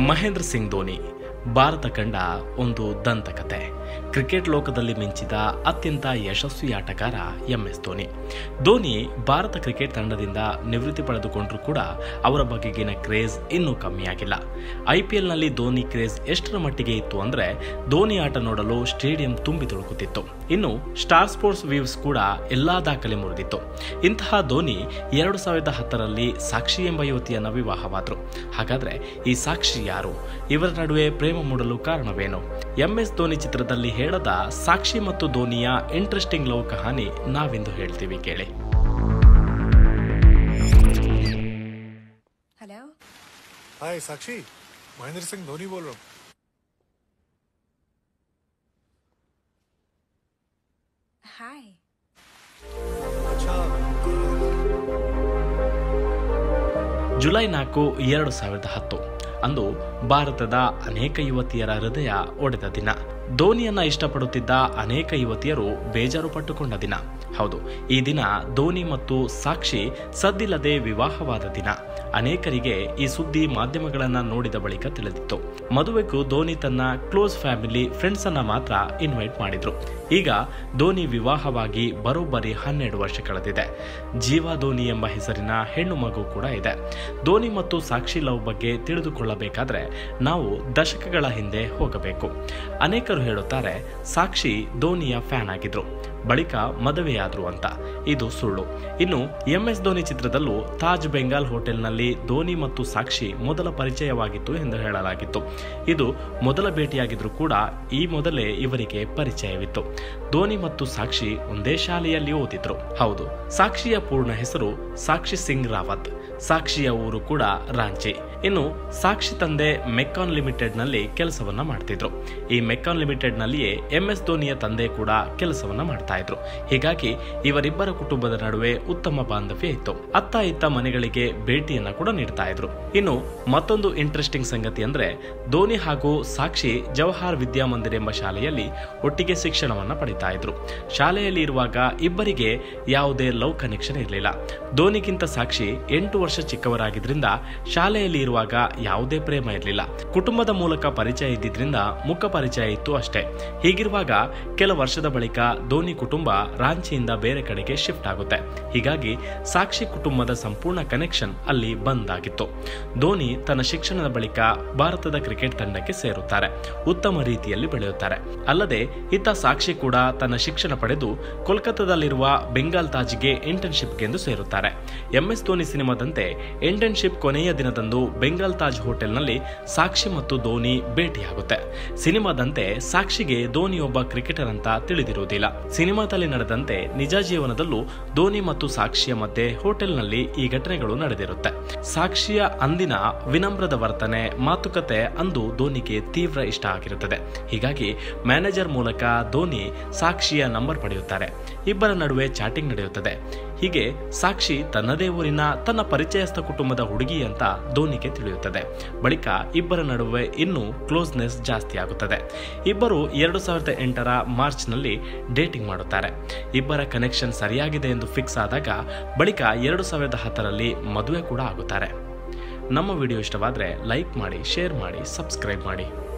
ಮಹೇಂದ್ರ ಸಿಂಗ್ ಧೋನಿ ಭಾರತ ಕಂಡ ಒಂದು ದಂತಕತೆ ಕ್ರಿಕೆಟ್ ಲೋಕದಲ್ಲಿ ಮಿಂಚಿದ ಅತ್ಯಂತ ಯಶಸ್ವಿ ಆಟಗಾರ M S Dhoni Dhoni Bharat cricket ತಂಡದಿಂದ ನಿವೃತ್ತಿ ಪಡೆದುಕೊಂಡರೂ ಕೂಡ ಅವರ ಬಗೆಗಿನ ಕ್ರೇಜ್ ಇನ್ನೂ ಕಮ್ಮಿಯಾಗಿಲ್ಲ ಐ ಪಿ ಎಲ್ನಲ್ಲಿ ಧೋನಿ ಕ್ರೇಜ್ ಎಷ್ಟರ ಮಟ್ಟಿಗೆ ಇತ್ತು ಅಂದರೆ ಧೋನಿ ಆಟ ನೋಡಲು ಸ್ಟೇಡಿಯಂ ತುಂಬಿ ತುಳುಕುತ್ತಿತ್ತು ಇನ್ನು ಸ್ಟಾರ್ ಸ್ಪೋರ್ಟ್ಸ್ ವ್ಯೂಸ್ ಕೂಡ ಎಲ್ಲಾ ದಾಖಲೆ ಮುರಿದಿತ್ತು ಇಂತಹ ಧೋನಿ ಎರಡು ಸಾವಿರದ ಹತ್ತರಲ್ಲಿ ಸಾಕ್ಷಿ ಎಂಬ ಯುವತಿಯನ್ನ ವಿವಾಹವಾದರು ಹಾಗಾದ್ರೆ ಈ ಸಾಕ್ಷಿ ಯಾರು ಇವರ ನಡುವೆ ಪ್ರೇಮ ಮೂಡಲು ಕಾರಣವೇನು ಎಂ ಎಸ್ ಧೋನಿ ಚಿತ್ರದಲ್ಲಿ ಹೇಳದ ಸಾಕ್ಷಿ ಮತ್ತು ಧೋನಿಯ ಇಂಟ್ರೆಸ್ಟಿಂಗ್ ಲವ್ ಕಹಾನಿ ನಾವಿಂದು ಹೇಳ್ತೀವಿ ಕೇಳಿ हेलो हाय साक्षी महेंद्र सिंह धोनी बोल रहा हूँ हाय अच्छा ಜುಲೈ ನಾಲ್ಕು ಎರಡು ಸಾವಿರದ ಹತ್ತು ಅಂದು ಭಾರತದ ಅನೇಕ ಯುವತಿಯರ ಹೃದಯ ಒಡೆದ ದಿನ ಧೋನಿಯನ್ನ ಇಷ್ಟಪಡುತ್ತಿದ್ದ ಅನೇಕ ಯುವತಿಯರು ಬೇಜಾರು ಪಟ್ಟುಕೊಂಡ ದಿನ ಹೌದು ಈ ದಿನ ಧೋನಿ ಮತ್ತು ಸಾಕ್ಷಿ ಸದ್ದಿಲ್ಲದೆ ವಿವಾಹವಾದ ದಿನ ಅನೇಕರಿಗೆ ಈ ಸುದ್ದಿ ಮಾಧ್ಯಮಗಳನ್ನ ನೋಡಿದ ಬಳಿಕ ತಿಳಿದಿತ್ತು ಮದುವೆಗೂ ಧೋನಿ ತನ್ನ ಕ್ಲೋಸ್ ಫ್ಯಾಮಿಲಿ ಫ್ರೆಂಡ್ಸ್ ಅನ್ನ ಮಾತ್ರ ಇನ್ವೈಟ್ ಮಾಡಿದ್ರು ಈಗ ಧೋನಿ ವಿವಾಹವಾಗಿ ಬರೋಬ್ಬರಿ ಹನ್ನೆರಡು ವರ್ಷ ಕಳೆದಿದೆ ಜೀವ ಧೋನಿ ಎಂಬ ಹೆಸರಿನ ಹೆಣ್ಣು ಮಗು ಕೂಡ ಇದೆ ಧೋನಿ ಮತ್ತು ಸಾಕ್ಷಿ ಲವ್ ಬಗ್ಗೆ ತಿಳಿದುಕೊಳ್ಳಬೇಕಾದ್ರೆ ನಾವು ದಶಕಗಳ ಹಿಂದೆ ಹೋಗಬೇಕು ಅನೇಕರು ಹೇಳುತ್ತಾರೆ ಸಾಕ್ಷಿ ಧೋನಿಯ ಫ್ಯಾನ್ ಆಗಿದ್ರು ಬಳಿಕ ಮದುವೆಯಾದ್ರು ಅಂತ ಇದು ಸುಳ್ಳು ಇನ್ನು ಎಂ ಎಸ್ ಧೋನಿ ಚಿತ್ರದಲ್ಲೂ ತಾಜ್ ಬೆಂಗಾಲ್ ಹೋಟೆಲ್ನಲ್ಲಿ ಧೋನಿ ಮತ್ತು ಸಾಕ್ಷಿ ಮೊದಲ ಪರಿಚಯವಾಗಿತ್ತು ಎಂದು ಹೇಳಲಾಗಿತ್ತು ಇದು ಮೊದಲ ಭೇಟಿಯಾಗಿದ್ರೂ ಕೂಡ ಈ ಮೊದಲೇ ಇವರಿಗೆ ಪರಿಚಯವಿತ್ತು ಧೋನಿ ಮತ್ತು ಸಾಕ್ಷಿ ಒಂದೇ ಶಾಲೆಯಲ್ಲಿ ಓದಿದ್ರು ಹೌದು ಸಾಕ್ಷಿಯ ಪೂರ್ಣ ಹೆಸರು ಸಾಕ್ಷಿ ಸಿಂಗ್ ರಾವತ್ ಸಾಕ್ಷಿಯ ಊರು ಕೂಡ ರಾಂಚಿ ಇನ್ನು ಸಾಕ್ಷಿ ತಂದೆ ಮೆಕಾನ್ ಲಿಮಿಟೆಡ್ ನಲ್ಲಿ ಕೆಲಸವನ್ನ ಮಾಡ್ತಿದ್ರು ಈ ಮೆಕಾನ್ ಲಿಮಿಟೆಡ್ ನಲ್ಲಿಯೇ ಎಂ ಎಸ್ ಧೋನಿಯ ತಂದೆ ಕೂಡ ಕೆಲಸವನ್ನ ಮಾಡ್ತಾ ಇದ್ರು ಹೀಗಾಗಿ ಇವರಿಬ್ಬರ ಕುಟುಂಬದ ನಡುವೆ ಉತ್ತಮ ಬಾಂಧವ್ಯ ಇತ್ತು ಅತ್ತ ಇತ್ತ ಮನೆಗಳಿಗೆ ಭೇಟಿಯನ್ನ ಕೂಡ ನೀಡ್ತಾ ಇದ್ರು ಇನ್ನು ಮತ್ತೊಂದು ಇಂಟ್ರೆಸ್ಟಿಂಗ್ ಸಂಗತಿ ಅಂದ್ರೆ ಧೋನಿ ಹಾಗೂ ಸಾಕ್ಷಿ ಜವಾಹರ್ ವಿದ್ಯಾಮಂದಿರ್ ಎಂಬ ಶಾಲೆಯಲ್ಲಿ ಒಟ್ಟಿಗೆ ಶಿಕ್ಷಣವನ್ನ ಪಡಿತಾ ಇದ್ರು ಶಾಲೆಯಲ್ಲಿ ಇರುವಾಗ ಇಬ್ಬರಿಗೆ ಯಾವುದೇ ಲವ್ ಕನೆಕ್ಷನ್ ಇರಲಿಲ್ಲ ಧೋನಿಗಿಂತ ಸಾಕ್ಷಿ ಎಂಟು ವರ್ಷ ಚಿಕ್ಕವರಾಗಿದ್ರಿಂದ ಶಾಲೆಯಲ್ಲಿ ಇರುವಾಗ ಯಾವುದೇ ಪ್ರೇಮ ಇರಲಿಲ್ಲ ಕುಟುಂಬದ ಮೂಲಕ ಪರಿಚಯ ಇದ್ದಿದ್ರಿಂದ ಮುಖ ಪರಿಚಯ ಇತ್ತು ಅಷ್ಟೇ ಹೀಗಿರುವಾಗ ಕೆಲ ವರ್ಷದ ಬಳಿಕ ಧೋನಿ ಕುಟುಂಬ ರಾಂಚಿಯಿಂದ ಬೇರೆ ಕಡೆಗೆ ಶಿಫ್ಟ್ ಆಗುತ್ತೆ ಹೀಗಾಗಿ ಸಾಕ್ಷಿ ಕುಟುಂಬದ ಸಂಪೂರ್ಣ ಕನೆಕ್ಷನ್ ಅಲ್ಲಿ ಬಂದ್ ಆಗಿತ್ತು ಧೋನಿ ತನ್ನ ಶಿಕ್ಷಣದ ಬಳಿಕ ಭಾರತದ ಕ್ರಿಕೆಟ್ ತಂಡಕ್ಕೆ ಸೇರುತ್ತಾರೆ ಉತ್ತಮ ರೀತಿಯಲ್ಲಿ ಬೆಳೆಯುತ್ತಾರೆ ಅಲ್ಲದೆ ಇತ್ತ ಸಾಕ್ಷಿ ಕೂಡ ತನ್ನ ಶಿಕ್ಷಣ ಪಡೆದು ಕೋಲ್ಕತ್ತಾದಲ್ಲಿರುವ ಬೆಂಗಾಲ್ ತಾಜ್ಗೆ ಇಂಟರ್ನ್ಶಿಪ್ಗೆಂದು ಸೇರುತ್ತಾರೆ ಎಂಎಸ್ ಧೋನಿ ಸಿನಿಮಾದಂತೆ ಇಂಟರ್ನ್ಶಿಪ್ ಕೊನೆಯ ದಿನದಂದು ಬೆಂಗಾಲ್ ತಾಜ್ ಹೋಟೆಲ್ನಲ್ಲಿ ಸಾಕ್ಷಿ ಮತ್ತು ಧೋನಿ ಭೇಟಿಯಾಗುತ್ತೆ ಸಿನಿಮಾದಂತೆ ಸಾಕ್ಷಿಗೆ ಧೋನಿ ಒಬ್ಬ ಕ್ರಿಕೆಟರ್ ಅಂತ ತಿಳಿದಿರುವುದಿಲ್ಲ ಸಿನಿಮಾದಲ್ಲಿ ನಡೆದಂತೆ ನಿಜ ಜೀವನದಲ್ಲೂ ಧೋನಿ ಮತ್ತು ಸಾಕ್ಷಿಯ ಮಧ್ಯೆ ಹೋಟೆಲ್ನಲ್ಲಿ ಈ ಘಟನೆಗಳು ನಡೆದಿರುತ್ತೆ ಸಾಕ್ಷಿಯ ಅಂದಿನ ವಿನಮ್ರದ ವರ್ತನೆ ಮಾತುಕತೆ ಅಂದು ಧೋನಿಗೆ ತೀವ್ರ ಇಷ್ಟ ಆಗಿರುತ್ತದೆ ಹೀಗಾಗಿ ಮ್ಯಾನೇಜರ್ ಮೂಲಕ ಧೋನಿ ಸಾಕ್ಷಿಯ ನಂಬರ್ ಪಡೆಯುತ್ತಾರೆ ಇಬ್ಬರ ನಡುವೆ ಚಾಟಿಂಗ್ ನಡೆಯುತ್ತದೆ ಹೀಗೆ ಸಾಕ್ಷಿ ತನ್ನದೇ ಊರಿನ ತನ್ನ ಪರಿಚಯಸ್ಥ ಕುಟುಂಬದ ಹುಡುಗಿ ಅಂತ ಧೋನಿಗೆ ತಿಳಿಯುತ್ತದೆ ಬಳಿಕ ಇಬ್ಬರ ನಡುವೆ ಇನ್ನೂ ಕ್ಲೋಸ್ನೆಸ್ ಜಾಸ್ತಿ ಆಗುತ್ತದೆ ಇಬ್ಬರು ಎರಡು ಸಾವಿರದ ಎಂಟರ ಮಾರ್ಚ್ನಲ್ಲಿ ಡೇಟಿಂಗ್ ಮಾಡುತ್ತಾರೆ ಇಬ್ಬರ ಕನೆಕ್ಷನ್ ಸರಿಯಾಗಿದೆ ಎಂದು ಫಿಕ್ಸ್ ಆದಾಗ ಬಳಿಕ ಎರಡು ಸಾವಿರದ ಹತ್ತರಲ್ಲಿ ಮದುವೆ ಕೂಡ ಆಗುತ್ತಾರೆ ನಮ್ಮ ವಿಡಿಯೋ ಇಷ್ಟವಾದರೆ ಲೈಕ್ ಮಾಡಿ ಶೇರ್ ಮಾಡಿ ಸಬ್ಸ್ಕ್ರೈಬ್ ಮಾಡಿ